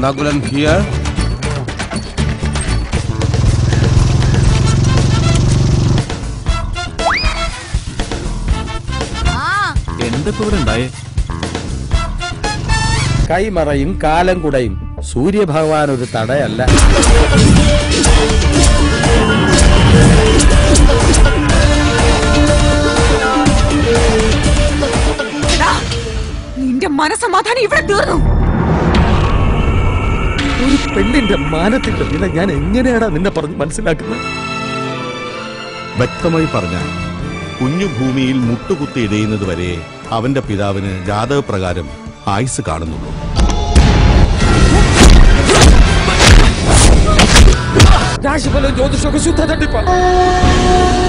Nakulan here എന്തൊക്കെ ഇവിടെ ഉണ്ടായേ കൈമറയും കാലം കുടയും സൂര്യഭഗവാൻ ഒരു തടയല്ല എടാ, നിന്റെ മനസമാധാനം ഇവിടെ തീർന്നു ഒരു പെണ്ണിന്റെ മാനത്തിന്റെ വില ഞാൻ എങ്ങനെയാടാ നിന്നെ പറഞ്ഞ് മനസ്സിലാക്കുന്നത് വ്യക്തമായി പറഞ്ഞാൽ കുഞ്ഞു ഭൂമിയിൽ മുട്ടുകുത്തി ഇടയുന്നത് വരെ അവന്റെ പിതാവിന് ജാതകപ്രകാരം ആയുസ് കാണുന്നുള്ളൂ രാശിഫലം ജ്യോതിഷമൊക്കെ ശുദ്ധ തട്ടിപ്പാ